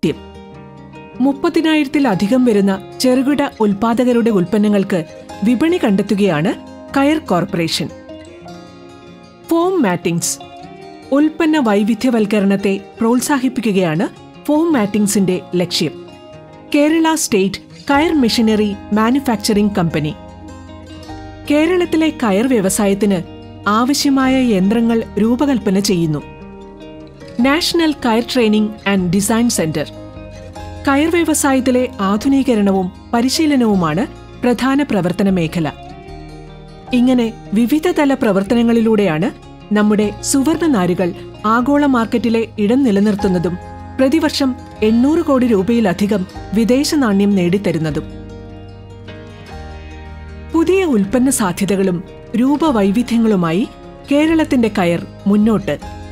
സത്യം മുപ്പതിനായിരത്തിലധികം വരുന്ന ചെറുകിട ഉൽപാദകരുടെ ഉൽപ്പന്നങ്ങൾക്ക് വിപണി കണ്ടെത്തുകയാണ് കയർ കോർപ്പറേഷൻ ഫോം മാറ്റിംഗ്സ് ഉൽപ്പന്ന വൈവിധ്യവൽക്കരണത്തെ പ്രോത്സാഹിപ്പിക്കുകയാണ് ഫോം മാറ്റിംഗ്സിന്റെ ലക്ഷ്യം കേരള സ്റ്റേറ്റ് കയർ മിഷനറി മാനുഫാക്ചറിംഗ് കമ്പനി കേരളത്തിലെ കയർ വ്യവസായത്തിന് ആവശ്യമായ യന്ത്രങ്ങൾ രൂപകൽപ്പന ചെയ്യുന്നു നാഷണൽ കയർ ട്രെയിനിംഗ് ആൻഡ് ഡിസൈൻ സെന്റർ കയർ വ്യവസായത്തിലെ ആധുനീകരണവും പരിശീലനവുമാണ് പ്രധാന പ്രവർത്തന മേഖല ഇങ്ങനെ വിവിധതല പ്രവർത്തനങ്ങളിലൂടെയാണ് നമ്മുടെ സുവർണ നാരുകൾ ആഗോള മാർക്കറ്റിലെ ഇടം നിലനിർത്തുന്നതും പ്രതിവർഷം എണ്ണൂറ് കോടി രൂപയിലധികം വിദേശ നാണ്യം നേടിത്തരുന്നതും പുതിയ ഉൽപ്പന്ന സാധ്യതകളും രൂപവൈവിധ്യങ്ങളുമായി കേരളത്തിന്റെ കയർ മുന്നോട്ട്